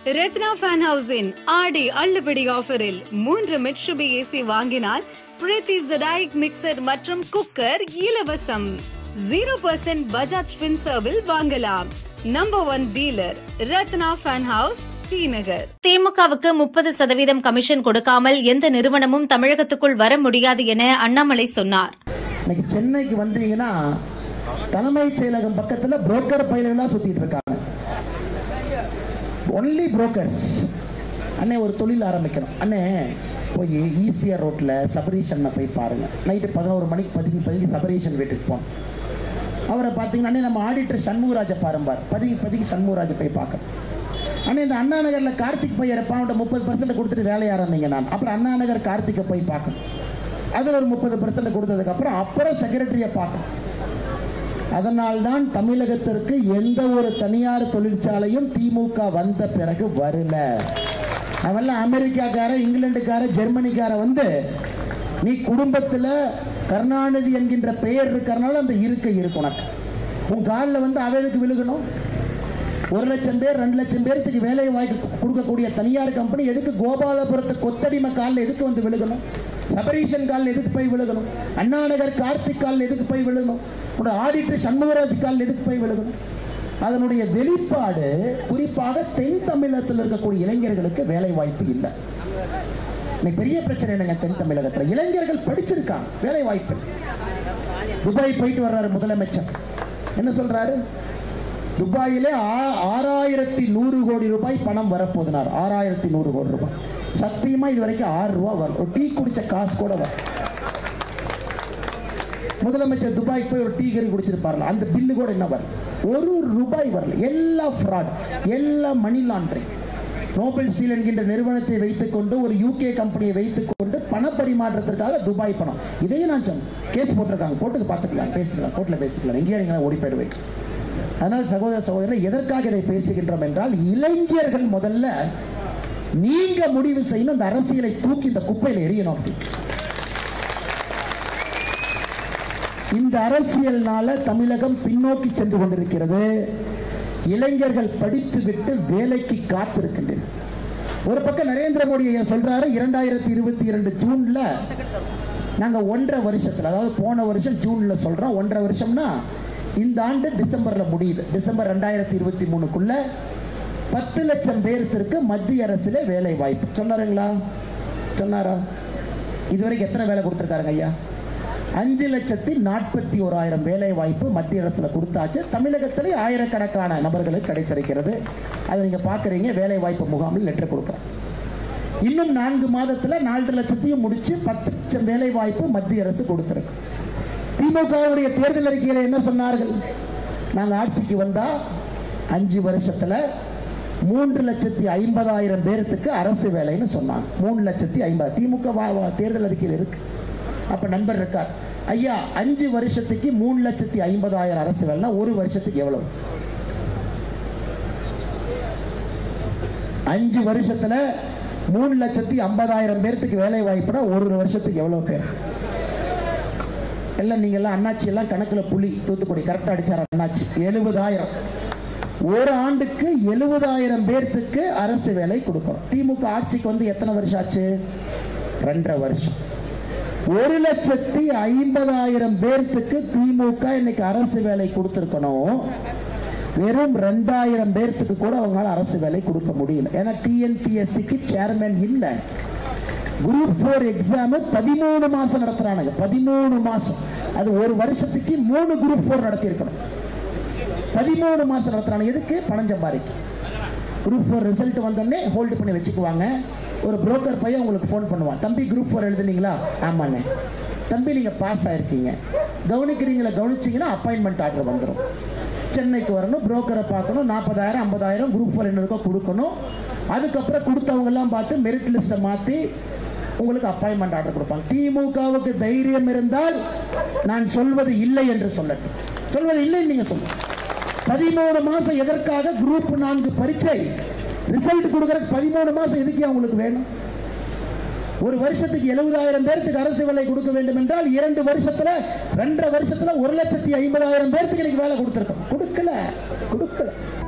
Ratna fan ஹவுஸின் ஆடி அள்ளுபடி ஆஃபரில் மூன்று மிட்சுபி ஏசி வாங்கினால் பிரீத்தி ஜடாயிக் மிக்சர் மற்றும் குக்கர் இலவசம் ஜீரோ பர்சன்ட் பஜாஜ் பின்சர்வில் வாங்கலாம் number one dealer Ratna fan house T Nagar திமுகவுக்கு முப்பது சதவீதம் கமிஷன் கொடுக்காமல் எந்த நிறுவனமும் தமிழகத்துக்குள் வர முடியாது என அண்ணாமலை சொன்னார் இன்னைக்கு சென்னைக்கு வந்தீங்கன்னா தலைமைச் செயலகம் பக்கத்துல புரோக்கர் பயிலெல்லாம் சுத்திட்டு இருக்காங்க ஒன்லி புரோக்கர்ஸ் அண்ணே ஒரு தொழில் ஆரம்பிக்கணும் அண்ணே போய் ஈசிஆர் ரோட்ல சபரீஷனை போய் பாருங்க நைட்டு பதினோரு மணிக்கு பதுங்கி பதுங்கி சபரீஷன் வீட்டுக்கு போனோம் அவரை பார்த்தீங்கன்னா அண்ணே நம்ம ஆடிட்டர் சண்முகராஜை பாரும்பார் பதுங்கி பதுங்கி சண்முகராஜை போய் பார்க்கணும் அண்ணே இந்த அண்ணா நகர்ல கார்த்திக் பையர் அவன்கிட்ட முப்பது பர்சன்ட் கொடுத்துட்டு வேலையை ஆரம்பிங்க நான் அப்புறம் அண்ணா நகர் கார்த்திகை போய் பார்க்கணும் அதில் ஒரு முப்பது பர்சன்ட் கொடுத்ததுக்கு அப்புறம் அப்புறம் செக்ரட்டரியை பார்க்கணும் அதனால்தான் தமிழகத்திற்கு எந்த ஒரு தனியார் தொழிற்சாலையும் திமுக வந்த பிறகு வரல அவெல்லாம் அமெரிக்காக்கார இங்கிலாந்துக்கார ஜெர்மனிக்கார வந்து நீ குடும்பத்தில் கருணாநிதி என்கின்ற பெயர் இருக்கிறனால அந்த இருக்கை இருக்கு உனக்கு உன் காலில் வந்து அவைகளுக்கு விழுகணும் ஒரு லட்சம் பேர் ரெண்டு லட்சம் பேருக்கு வேலை வாய்ப்பு கொடுக்கக்கூடிய தனியார் கம்பெனி எதுக்கு கோபாலபுரத்து கொத்தடிமை காலில் எதுக்கு வந்து விழுகணும் சபரீஷன் காலில் எதுக்கு போய் விழுகணும் அண்ணாநகர் கார்த்திக் காலில் எதுக்கு போய் விழுகணும் உன்னோட ஆடிட்டர் சண்முகராஜ் காலில் எதுக்கு போய் விழுகணும் அதனுடைய வெளிப்பாடு குறிப்பாக தென் தமிழகத்தில் இருக்கக்கூடிய இளைஞர்களுக்கு வேலை வாய்ப்பு இல்லை இன்னைக்கு பெரிய பிரச்சனை என்னங்க தென் தமிழகத்தில் இளைஞர்கள் படிச்சிருக்காங்க வேலை வாய்ப்பு இல்லை. துபாய் போயிட்டு வர்றாரு முதலமைச்சர் என்ன சொல்றாரு துபாயிலே ஆ- ஆறாயிரத்தி நூறு கோடி ரூபாய் பணம் வரப்போதுனார் ஆறாயிரத்தி நூறு கோடி ரூபாய் சத்தியமா இது வரைக்கும் ஆறு ரூபா வரும் ஒரு டீ குடிச்ச காசு கூட வரும் முதலமைச்சர் துபாய்க்கு போய் ஒரு டீ கறி குடிச்சிருப்பார்ல அந்த பில்லு கூட என்ன வரும் ஒரு ரூபாய் வரல எல்லா ஃப்ராட் எல்லா மணி லாண்டரிங் நோபல் ஸ்டீல் என்கின்ற நிறுவனத்தை வைத்துக்கொண்டு ஒரு யூகே கம்பெனியை வைத்துக்கொண்டு பண பரிமாற்றத்திற்காக துபாய் பணம் இதையும் நான் சொன்னேன் கேஸ் போட்டிருக்காங்க போட்டுக்கு பார்த்துக்கலாம் பேசிக்கலாம் கோர்ட்டில் பேசிக்கலாம் எங்கேயா நீங்க ஓடி போயிடுவேன் அதனால் சகோதர சகோதரர் எதற்காக இதை பேசுகின்றோம் என்றால் இளைஞர்கள் முதல்ல நீங்க முடிவு செய்யணும் இந்த அரசியலை தூக்கி இந்த குப்பையில் எரியணும் அப்படி இந்த அரசியல்னால தமிழகம் பின்னோக்கி சென்று கொண்டிருக்கிறது இளைஞர்கள் படித்துவிட்டு வேலைக்கு காத்திருக்கின்றனர் ஒரு பக்கம் நரேந்திர மோடி ஐயா சொல்றாரு இரண்டாயிரத்தி இருபத்தி இரண்டு ஜூன்ல நாங்க ஒன்றரை வருஷத்துல அதாவது போன வருஷம் ஜூன்ல சொல்றோம் ஒன்றரை வருஷம்னா இந்த ஆண்டு டிசம்பர்ல முடியுது டிசம்பர் ரெண்டாயிரத்தி இருபத்தி மூணுக்குள்ள பத்து லட்சம் பேருக்கு மத்திய அரசுல வேலை வாய்ப்பு சொன்னாருங்களா சொன்னாரா இதுவரைக்கும் எத்தனை வேலை கொடுத்துருக்காருங்க ஐயா அஞ்சு லட்சத்தி நாற்பத்தி ஓராயிரம் வேலை வாய்ப்பு மத்திய அரசுல கொடுத்தாச்சு தமிழகத்திலே ஆயிரக்கணக்கான நபர்களுக்கு கிடைத்திருக்கிறது அதை நீங்க பாக்குறீங்க வேலை வாய்ப்பு முகாமில் லெட்டர் கொடுக்குறோம் இன்னும் நான்கு மாதத்துல நாலு லட்சத்தையும் முடிச்சு பத்து லட்சம் வேலை வாய்ப்பு மத்திய அரசு கொடுத்திருக்கு திமுகவுடைய தேர்தல் அறிக்கையில என்ன சொன்னார்கள் நாங்க ஆட்சிக்கு வந்தா அஞ்சு வருஷத்துல மூன்று லட்சத்தி ஐம்பதாயிரம் பேர்த்துக்கு அரசு வேலைன்னு சொன்னாங்க மூணு லட்சத்தி ஐம்பது திமுக வா- வா- தேர்தல் அறிக்கையில் இருக்கு அப்ப நண்பர் இருக்கார் ஐயா அஞ்சு வருஷத்துக்கு மூணு லட்சத்தி ஐம்பதாயிரம் அரசு வேலைனா ஒரு வருஷத்துக்கு எவ்வளவு அஞ்சு வருஷத்துல மூணு லட்சத்தி ஐம்பதாயிரம் பேர்த்துக்கு வேலை வாய்ப்புனா ஒரு வருஷத்துக்கு எவ்வளவு பேர் எல்லாம் நீங்க எல்லாம் அண்ணாச்சி எல்லாம் கணக்குல புலி தூத்துக்குடி கரெக்டா அடிச்சார் அண்ணாச்சி எழுபதாயிரம் ஒரு ஆண்டுக்கு எழுபதாயிரம் பேர்த்துக்கு அரசு வேலை கொடுக்கணும் திமுக ஆட்சிக்கு வந்து எத்தனை வருஷம் ஆச்சு ரெண்டரை வருஷம் ஒரு லட்சத்தி ஐம்பதாயிரம் பேர்த்துக்கு திமுக இன்னைக்கு அரசு வேலை கொடுத்திருக்கணும் வெறும் ரெண்டாயிரம் பேர்த்துக்கு கூட அவங்களால அரசு வேலை கொடுக்க முடியல ஏன்னா டிஎன்பிஎஸ்சிக்கு சேர்மேன் இல்லை குரூப் ஃபோர் எக்ஸாம் பதிமூணு மாசம் நடத்துறானுங்க பதிமூணு மாசம் அது ஒரு வருஷத்துக்கு மூணு குரூப் ஃபோர் நடத்தியிருக்கணும் பதிமூணு மாசம் நடத்துறாங்க எதுக்கு பணம் சம்பாதிக்கு குரூப் ஃபோர் ரிசல்ட் வந்தோடனே ஹோல்டு பண்ணி வச்சுக்குவாங்க ஒரு புரோக்கர் பையன் உங்களுக்கு ஃபோன் பண்ணுவான் தம்பி குரூப் ஃபோர் எழுதுனீங்களா ஆமாண்ணே தம்பி நீங்கள் பாஸ் ஆயிருக்கீங்க கவனிக்கிறீங்களா கவனிச்சீங்கன்னா அப்பாயின்மெண்ட் ஆர்டர் வந்துடும் சென்னைக்கு வரணும் புரோக்கரை பார்க்கணும் நாற்பதாயிரம் ஐம்பதாயிரம் குரூப் ஃபோர் என்ன இருக்கோ கொடுக்கணும் அதுக்கப்புறம் கொடுத்தவங்க எல்லாம் பார்த்து மெரிட் லிஸ்ட்டை மாற்றி உங்களுக்கு அப்பாயின்மெண்ட் ஆர்டர் கொடுப்பாங்க திமுகவுக்கு தைரியம் இருந்தால் நான் சொல்வது இல்லை என்று சொல்லட்டும் சொல்வது இல்லை நீங்க சொல்லுங்க பதிமூணு மாசம் எதற்காக குரூப் நான்கு பரீட்சை ரிசல்ட் கொடுக்கறதுக்கு பதிமூணு மாசம் எதுக்கு உங்களுக்கு வேணும் ஒரு வருஷத்துக்கு எழுபதாயிரம் பேருக்கு அரசு வேலை கொடுக்க வேண்டும் என்றால் இரண்டு வருஷத்துல ரெண்டரை வருஷத்துல ஒரு லட்சத்தி ஐம்பதாயிரம் பேருக்கு இன்னைக்கு வேலை கொடுத்திருக்கோம் கொடுக்கல கொடுக்கல